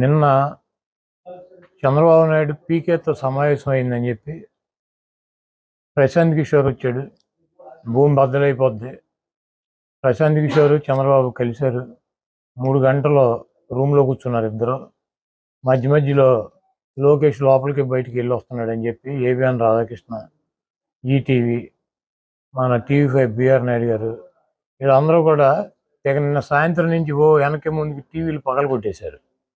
నిన్న చంద్రబాబు నాయుడు పీకేతో సమావేశం అయిందని చెప్పి ప్రశాంత్ కిషోర్ వచ్చాడు భూమి బద్దలైపోద్ది ప్రశాంత్ కిషోర్ చంద్రబాబు కలిశారు మూడు గంటలు రూమ్లో కూర్చున్నారు ఇద్దరు మధ్య మధ్యలో లోకేష్ లోపలికి బయటికి వెళ్ళి వస్తున్నాడు అని చెప్పి ఏబిఎన్ రాధాకృష్ణ ఈటీవీ మన టీవీ ఫైవ్ బిఆర్ నాయుడు గారు వీళ్ళందరూ కూడా ఇక నిన్న సాయంత్రం నుంచి ఓ వెనక ముందుకి టీవీలు పగల కొట్టేశారు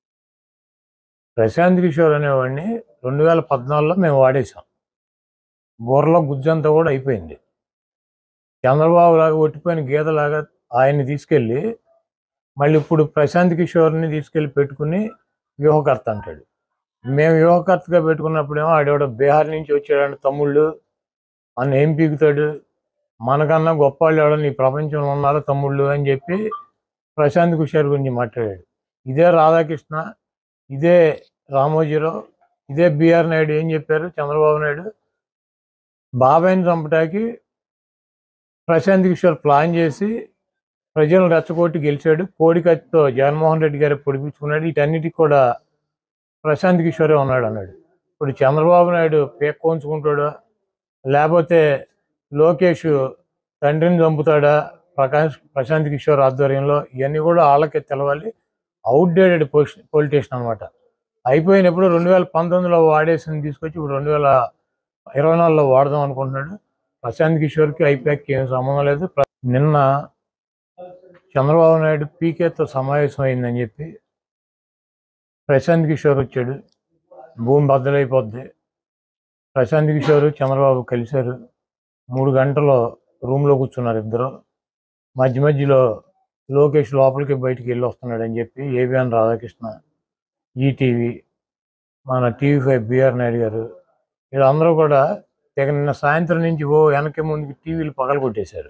ప్రశాంత్ కిషోర్ అనేవాడిని రెండు వేల పద్నాలుగులో మేము వాడేసాం బుర్రలో గుజ్జంతా కూడా అయిపోయింది చంద్రబాబు లాగా ఒట్టిపోయిన గీతలాగా ఆయన్ని తీసుకెళ్ళి మళ్ళీ ఇప్పుడు ప్రశాంత్ కిషోర్ని తీసుకెళ్ళి పెట్టుకుని వ్యూహకర్త అంటాడు మేము వ్యూహకర్తగా పెట్టుకున్నప్పుడేమో ఆడేవాడు బీహార్ నుంచి వచ్చాడంటే తమ్ముళ్ళు అన్న ఏం పీకుతాడు మనకన్నా గొప్ప వాళ్ళు ఎవడన్నా ఈ ప్రపంచంలో ఉన్నారో తమ్ముళ్ళు అని చెప్పి ప్రశాంత్ కిషోర్ గురించి మాట్లాడాడు ఇదే రాధాకృష్ణ ఇదే రామోజీరావు ఇదే బిఆర్ నాయుడు ఏం చెప్పారు చంద్రబాబు నాయుడు బాబాయ్ని చంపటానికి ప్రశాంత్ కిషోర్ ప్లాన్ చేసి ప్రజలను రెచ్చగొట్టి గెలిచాడు కోడికత్తితో జగన్మోహన్ రెడ్డి గారు పొడిపించుకున్నాడు వీటన్నిటికి కూడా ప్రశాంత్ కిషోరే ఉన్నాడు అన్నాడు ఇప్పుడు చంద్రబాబు నాయుడు పేక్కోంచుకుంటాడా లేకపోతే లోకేష్ తండ్రిని చంపుతాడా ప్రకాష్ ప్రశాంత్ కిషోర్ ఆధ్వర్యంలో ఇవన్నీ కూడా వాళ్ళకే తెలవాలి అవుట్డేటెడ్ పొలిటీషియన్ అనమాట అయిపోయినప్పుడు రెండు వేల పంతొమ్మిదిలో వాడేసింది తీసుకొచ్చి ఇప్పుడు రెండు వేల ఇరవై నాలుగులో వాడదాం అనుకుంటున్నాడు ప్రశాంత్ కిషోర్కి ఐపాక్కి ఏం సంబంధం లేదు ప్ర- నిన్న చంద్రబాబు నాయుడు పీకేతో సమావేశం అయిందని చెప్పి ప్రశాంత్ కిషోర్ వచ్చాడు భూమి బద్దలైపోద్ది ప్రశాంత్ కిషోర్ చంద్రబాబు కలిశారు మూడు గంటలు రూమ్లో కూర్చున్నారు ఇద్దరు మధ్య మధ్యలో లోకేష్ లోపలికి బయటికి వెళ్ళి వస్తున్నాడు అని చెప్పి ఏబిఎన్ రాధాకృష్ణ ఈటీవీ మన టీవీ ఫైవ్ బిఆర్ నాయుడు గారు వీళ్ళందరూ కూడా ఇక నిన్న సాయంత్రం నుంచి ఓ వెనక ముందుకి టీవీలు పగల కొట్టేశారు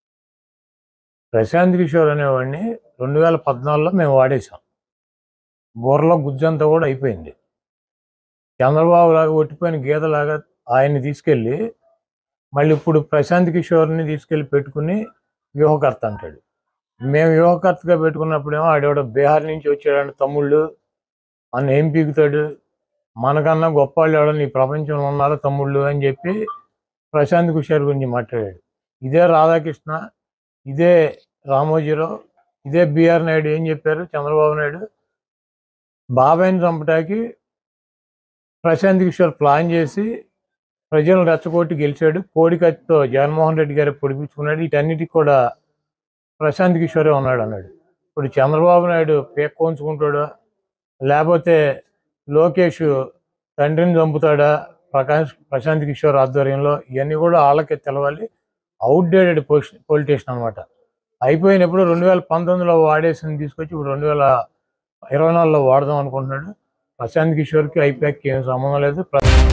ప్రశాంత్ కిషోర్ అనేవాడిని రెండు వేల పద్నాలుగులో మేము వాడేసాం బుర్రలో గుజ్జంతా కూడా అయిపోయింది చంద్రబాబు లాగా ఒట్టిపోయిన గీతలాగా ఆయన్ని తీసుకెళ్ళి మళ్ళీ ఇప్పుడు ప్రశాంత్ కిషోర్ని తీసుకెళ్ళి పెట్టుకుని వ్యూహకర్త అంటాడు మేము వ్యూహకర్తగా పెట్టుకున్నప్పుడేమో ఆడేవాడు బీహార్ నుంచి వచ్చాడంటే తమ్ముళ్ళు అన్న ఏం పీకుతాడు మనకన్నా గొప్ప వాళ్ళు ఎవడన్నా ఈ ప్రపంచంలో ఉన్నారో తమ్ముళ్ళు అని చెప్పి ప్రశాంత్ కిషోర్ గురించి మాట్లాడాడు ఇదే రాధాకృష్ణ ఇదే రామోజీరావు ఇదే బిఆర్ నాయుడు ఏం చెప్పారు చంద్రబాబు నాయుడు బాబాయ్ని చంపటానికి ప్రశాంత్ కిషోర్ ప్లాన్ చేసి ప్రజలను రెచ్చగొట్టి గెలిచాడు కోడికత్తితో జగన్మోహన్ రెడ్డి గారు పొడిపించుకున్నాడు వీటన్నిటికి కూడా ప్రశాంత్ కిషోరే ఉన్నాడు అన్నాడు ఇప్పుడు చంద్రబాబు నాయుడు పేక్కోంచుకుంటాడా లేకపోతే లోకేష్ తండ్రిని చంపుతాడా ప్రకాష్ ప్రశాంత్ కిషోర్ ఆధ్వర్యంలో ఇవన్నీ కూడా వాళ్ళకే తెలవాలి అవుట్డేటెడ్ పొలిటీషియన్ అనమాట అయిపోయినప్పుడు రెండు వేల పంతొమ్మిదిలో వాడేసింది తీసుకొచ్చి ఇప్పుడు రెండు వేల ఇరవై నాలుగులో వాడదాం అనుకుంటున్నాడు ప్రశాంత్ కిషోర్కి ఐపాక్కి ఏం సంబంధం లేదు ప్ర-